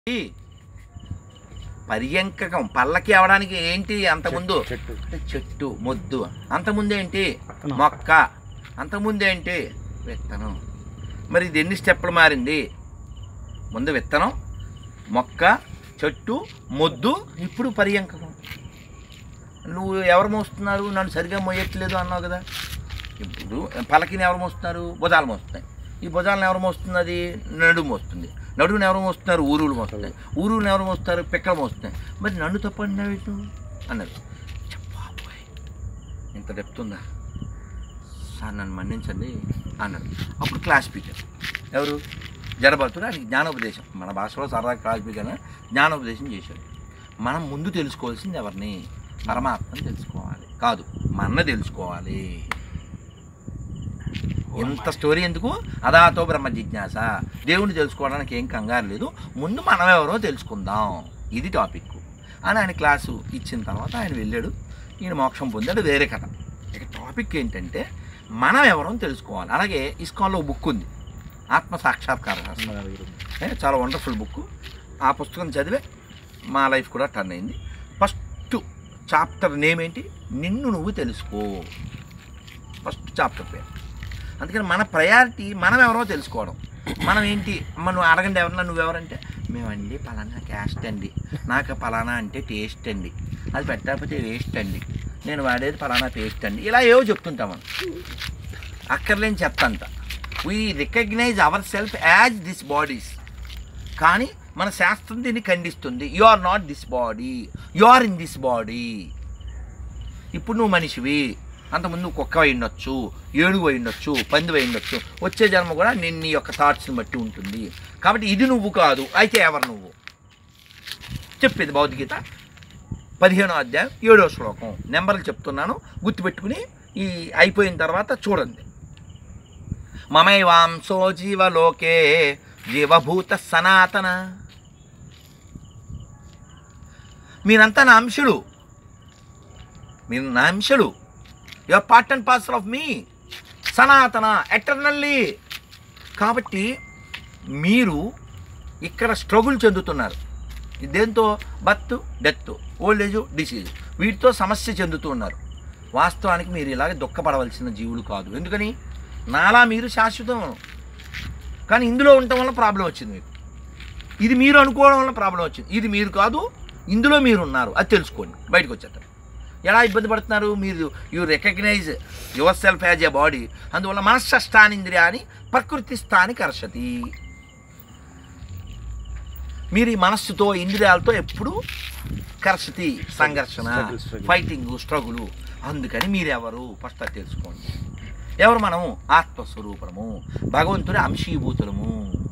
పర్యంకకం పల్లకి అవడానికి ఏంటి అంతకుముందు చెట్టు అంటే చెట్టు మొద్దు అంతకుముందు ఏంటి విత్తనం. మొక్క అంతకుముందు ఏంటి విత్తనం మరి ఇది ఎన్ని స్టెప్పులు మారింది ముందు విత్తనం మొక్క చెట్టు మొద్దు ఇప్పుడు పర్యంకకం నువ్వు ఎవరు మోస్తున్నారు నన్ను సరిగా మోయట్లేదు అన్నావు కదా ఇప్పుడు పలకిని ఎవరు మోస్తున్నారు భుజాలు మోస్తున్నాయి ఈ భుజాలను ఎవరు మోస్తున్నది నడుము మోస్తుంది నడుముని ఎవరు మోస్తున్నారు ఊరువులు మోస్తున్నాయి ఊరువులు ఎవరు మోస్తారు పిక్కలు మోస్తున్నాయి మరి నన్ను తప్పండి అన్నారు బాబోయ్ ఇంత చెప్తుందా సార్ నన్ను మన్నించండి అన్నాడు అప్పుడు క్లాస్ స్పీకర్ ఎవరు జడబడుతుడు ఆయనకి జ్ఞానోపదేశం మన భాషలో సరదా క్లాస్ స్పీకర్ జ్ఞానోపదేశం చేశాడు మనం ముందు తెలుసుకోవాల్సింది ఎవరిని పరమాత్మని తెలుసుకోవాలి కాదు మన తెలుసుకోవాలి ఇంత స్టోరీ ఎందుకు అదాతో బ్రహ్మ జిజ్ఞాస దేవుణ్ణి తెలుసుకోవడానికి ఏం కంగారు లేదు ముందు మనం ఎవరో తెలుసుకుందాం ఇది టాపిక్ అని ఆయన క్లాసు ఇచ్చిన తర్వాత ఆయన వెళ్ళాడు ఈయన మోక్షం పొందాడు వేరే కథ ఇక టాపిక్ ఏంటంటే మనం ఎవరో తెలుసుకోవాలి అలాగే ఇస్కాన్లో ఒక బుక్ ఉంది ఆత్మ సాక్షాత్కార శాస్త్రం అమ్మ దగ్గర ఉంది. ఏ, చాలా వండర్ఫుల్ బుక్ ఆ పుస్తకం చదివే మా లైఫ్ కూడా టర్న్ అయింది ఫస్ట్ చాప్టర్ నేమ్ ఏంటి నిన్ను నువ్వు తెలుసుకో ఫస్ట్ చాప్టర్ పేరు అందుకని మన ప్రయారిటీ మనం ఎవరో తెలుసుకోవడం మనం ఏంటి అమ్మ నువ్వు అడగండి ఎవరన్నా నువ్వెవరంటే మేమండి పలానా క్యాస్ట్ అండి నాకు పలానా అంటే టేస్ట్ అండి అది పెట్టకపోతే వేస్ట్ అండి నేను వాడేది పలానా పేస్ట్ అండి ఇలా ఏవో చెప్తుంటాం మనం అక్కర్లేని చెత్త అంతా we recognise our self as this bodies కానీ మన శాస్త్రం దీన్ని ఖండిస్తుంది you are not this body you are in this body ఇప్పుడు నువ్వు మనిషివి అంతకుముందు నువ్వు కుక్క అయి ఉండొచ్చు ఏడుగు అయి ఉండొచ్చు పంది అయి ఉండొచ్చు వచ్చే జన్మ కూడా నేను నీ యొక్క థాట్స్ని బట్టి ఉంటుంది కాబట్టి ఇది నువ్వు కాదు అయితే ఎవరు నువ్వు చెప్పేది భౌతికగీత పదిహేనో అధ్యాయం ఏడో శ్లోకం నెంబర్లు చెప్తున్నాను గుర్తుపెట్టుకుని ఈ అయిపోయిన తర్వాత చూడండి మమైవాంసో జీవలోకే జీవభూత సనాతన మీరంతా నా అంశులు మీరు నా అంశులు your part and parcel of me సనాతన ఎటర్నల్లీ కాబట్టి మీరు ఇక్కడ స్ట్రగుల్ చెందుతున్నారు దేంతో birth death old age disease వీటితో సమస్య చెందుతూ ఉన్నారు వాస్తవానికి మీరు ఇలాగ దుఃఖపడవలసిన జీవులు కాదు ఎందుకని నాలా మీరు శాశ్వతం కానీ ఇందులో ఉండటం వల్ల ప్రాబ్లం వచ్చింది మీకు ఇది మీరు అనుకోవడం వల్ల ప్రాబ్లం వచ్చింది ఇది మీరు కాదు ఇందులో మీరు ఉన్నారు అది తెలుసుకోండి బయటకు వచ్చేస్తారు ఎలా ఇబ్బంది పడుతున్నారు మీరు you recognise your self as a body అందువల్ల మనస్సస్థానింద్రియ అని ప్రకృతి స్థాని కర్షతి మీరు ఈ మనస్సుతో ఇంద్రియాలతో ఎప్పుడు కర్షతి సంఘర్షణ Struggle, struggle. ఫైటింగ్ స్ట్రగులు అందుకని మీరెవరు ఫస్ట్ అది తెలుసుకోండి ఎవరు మనము ఆత్మస్వరూపము భగవంతుడి అంశీభూతులము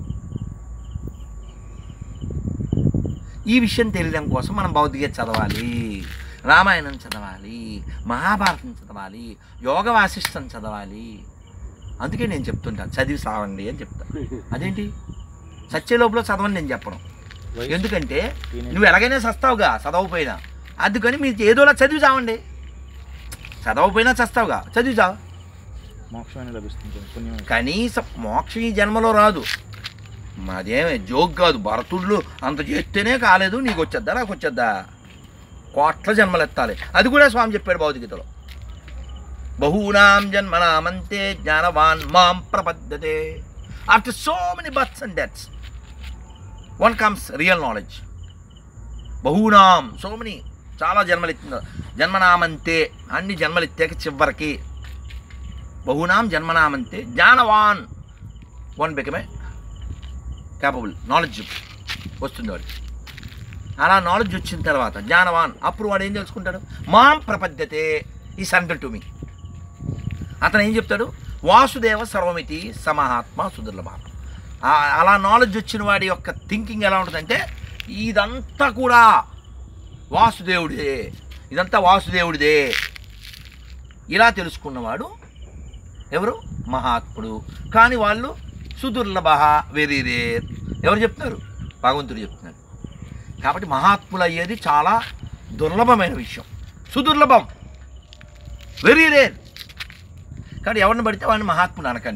ఈ విషయం తెలియడం కోసం మనం భౌతికత చదవాలి రామాయణం చదవాలి మహాభారతం చదవాలి యోగ వాసిష్టం చదవాలి అందుకే నేను చెప్తుంటాను చదివి సావండి అని చెప్తాను అదేంటి సత్య లోపల చదవని నేను చెప్పను వయసు ఎందుకంటే teenage. నువ్వు ఎలాగైనా చస్తావుగా చదవకపోయినా అందుకని మీరు ఏదోలా చదివి చావండి చదవకపోయినా చస్తావుగా చదివి చావు మోక్షమైన లభిస్తుంది పుణ్యం కనీసం మోక్షం ఈ జన్మలో రాదు మాదేమే జోక్ కాదు భరతుళ్ళు అంత చేస్తేనే కాలేదు నీకు వచ్చేద్దా నాకు వచ్చేద్దా కోట్ల జన్మలు ఎత్తాలి అది కూడా స్వామి చెప్పాడు భౌతికతలో బహూనాం జన్మనామంతే జ్ఞానవాన్ మాం ప్రపద్యతే after so many births and deaths one comes real knowledge బహూనాం సో మెనీ చాలా జన్మలు ఎత్తింది జన్మనామంతే అన్ని జన్మలు ఎత్తాక చివరికి బహునాం జన్మనామంతే జ్ఞానవాన్ వన్ బికమే క్యాపబుల్ నాలెడ్జ్ వస్తుంది వాడికి అలా నాలెడ్జ్ వచ్చిన తర్వాత జ్ఞానవాన్ అప్పుడు వాడు ఏం తెలుసుకుంటాడు మాం ప్రపద్యతే ఈ సెంటర్ టు మీ అతను ఏం చెప్తాడు వాసుదేవ సర్వమితి సమహాత్మ సుదుర్లభ ఆ- అలా నాలెడ్జ్ వచ్చిన వాడి యొక్క థింకింగ్ ఎలా ఉంటుందంటే ఇదంతా కూడా వాసుదేవుడిదే ఇదంతా వాసుదేవుడిదే ఇలా తెలుసుకున్నవాడు ఎవరు మహాత్ముడు కానీ వాళ్ళు సుదుర్లభ వెరీ రేర్ ఎవరు చెప్తున్నారు భగవంతుడు చెప్తున్నారు కాబట్టి మహాత్ములు అయ్యేది చాలా దుర్లభమైన విషయం సుదుర్లభం వెరీ రేర్ కాబట్టి ఎవరిని పడితే వాడిని మహాత్ముడు అనకండి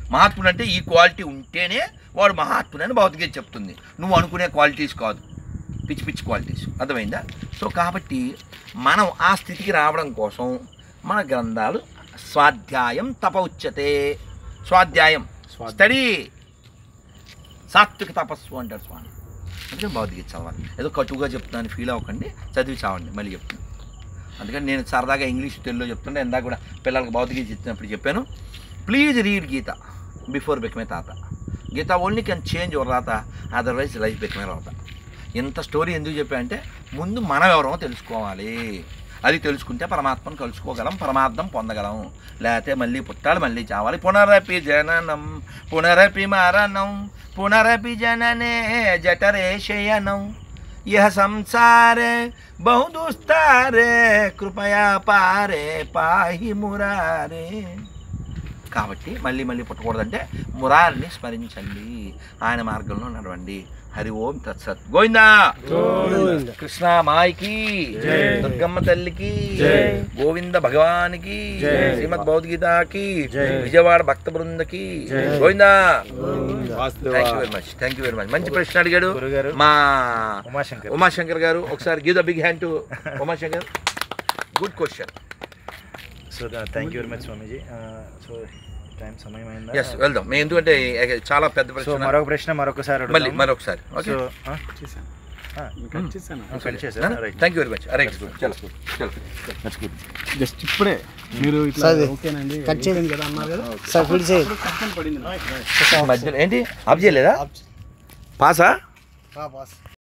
మహాత్ముడు అంటే ఈ క్వాలిటీ ఉంటేనే వాడు మహాత్ముడు అని భౌతికత చెప్తుంది నువ్వు అనుకునే క్వాలిటీస్ కాదు పిచ్చి పిచ్చి క్వాలిటీస్ అర్థమైందా సో కాబట్టి మనం ఆ స్థితికి రావడం కోసం మన గ్రంథాలు స్వాధ్యాయం తప ఉచ్యతే స్వాధ్యాయం స్వాధ్యాయం. స్టడీ సాత్విక తపస్సు అంటారు స్వామి అందుకే భౌతిక చదవాలి ఏదో కటువుగా చెప్తున్నాను ఫీల్ అవ్వకండి చదివి చావండి మళ్ళీ చెప్తున్నాను అందుకని నేను సరదాగా ఇంగ్లీష్ తెలుగులో చెప్తుంటే ఇందాక కూడా పిల్లలకు భౌతిక ఇచ్చినప్పుడు చెప్పాను please read Gita before become తాత Gita only can change your రాత అదర్వైజ్ లైఫ్ బెక్మే రాత ఇంత స్టోరీ ఎందుకు చెప్పా అంటే ముందు మనం ఎవరో తెలుసుకోవాలి అది తెలుసుకుంటే పరమాత్మను కలుసుకోగలం పరమార్థం పొందగలం లేకపోతే మళ్ళీ పుట్టాలి మళ్ళీ చావాలి పునరపి జననం పునరపి మరణం పునరపి జననే జఠరే శయనం ఇహ సంసారే బహుదుస్తారే కృపయా పారే పాహి మురారే కాబట్టి మళ్ళీ మళ్ళీ పుట్టకూడదంటే మురారిని స్మరించండి ఆయన మార్గంలో నడవండి హరి ఓం తత్సత్ గోవిందా గోవింద. కృష్ణ మాయికి జై. దుర్గమ్మ తల్లికి జై. గోవింద భగవానికి జై. శ్రీమద్ భగవద్గీతకి జై. విజయవాడ భక్త బృందకి జై. గోవిందా వాస్తవ thank you very much thank you very much మంచి ప్రశ్న అడిగాడు గురుగారు మా ఉమాశంకర్ ఉమాశంకర్ గారు ఒకసారి give the big hand to Umashankar good question so thank you very much Swamiji so time సమయం అయిందా ఎస్ వెళ్దాం మేము ఎందుకంటే eh, చాలా పెద్ద సో ప్రశ్న మరొక ప్రశ్న మరొకసారి మళ్ళీ అడుగుదాం. మరొకసారి ఓకే సో ఆ, చేశాను ఆ, కట్ చేశాను కట్ చేశారా? Right. Thank you very much right చలో చలో జస్ట్ ఇప్పుడే మీరు ఇట్లా సరే. ఓకేనండి కట్ చేయండి. అయిపోయింది కదా అన్నారు కదా సార్ ఫిల్ చేయి అప్పుడు కట్ అని పడింది నాకు. మధ్యలో ఏంటి ఆఫ్ చేయలేదా పాసా బాస్